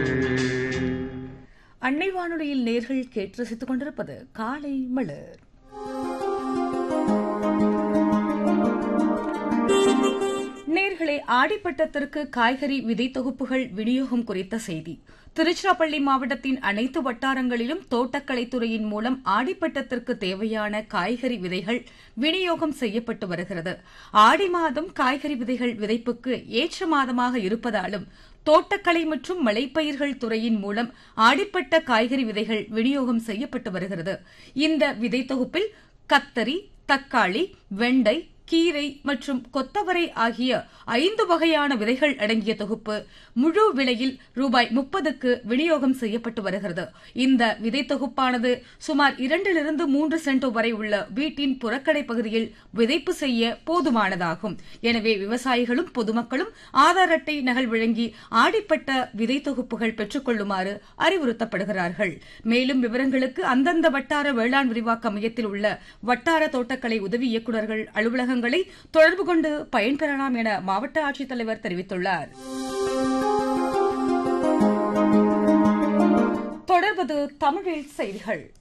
அன்னை வானொலியில் நேர்கள் கேட்டு ரசித்துக் கொண்டிருப்பது காலை மலர் நேர்களே ஆடிப்பட்டத்திற்கு காய்கறி விதை தொகுப்புகள் விநியோகம் குறித்த செய்தி திருச்சிராப்பள்ளி மாவட்டத்தின் அனைத்து வட்டாரங்களிலும் தோட்டக்கலைத்துறையின் மூலம் ஆடிப்பட்டத்திற்கு தேவையான காய்கறி விதைகள் விநியோகம் செய்யப்பட்டு வருகிறது ஆடி மாதம் காய்கறி விதைகள் விதைப்புக்கு ஏற்ற மாதமாக இருப்பதாலும் தோட்டக்கலை மற்றும் மலைப்பயிர்கள் துறையின் மூலம் ஆடிப்பட்ட காய்கறி விதைகள் விநியோகம் செய்யப்பட்டு வருகிறது இந்த விதை தொகுப்பில் கத்தரி தக்காளி வெண்டை கீரை மற்றும் கொத்தவரை ஆகிய ஐந்து வகையான விதைகள் அடங்கிய தொகுப்பு முழு விலையில் ரூபாய் முப்பதுக்கு விநியோகம் செய்யப்பட்டு வருகிறது இந்த விதை தொகுப்பானது சுமார் இரண்டிலிருந்து மூன்று சென்டோ வரை உள்ள வீட்டின் புறக்கடை பகுதியில் விதைப்பு செய்ய போதுமானதாகும் எனவே விவசாயிகளும் பொதுமக்களும் ஆதார் அட்டை நகல் வழங்கி ஆடிப்பட்ட விதை தொகுப்புகள் பெற்றுக் கொள்ளுமாறு அறிவுறுத்தப்படுகிறார்கள் மேலும் விவரங்களுக்கு அந்தந்த வட்டார வேளாண் விரிவாக்க மையத்தில் உள்ள வட்டார தோட்டக்கலை உதவி இயக்குநர்கள் அலுவலகங்கள் விவரங்களை தொடர்பு கொண்டு பயன்பெறலாம் என மாவட்ட ஆட்சித்தலைவர் தெரிவித்துள்ளார் தொடர்வது தமிழில் செய்திகள்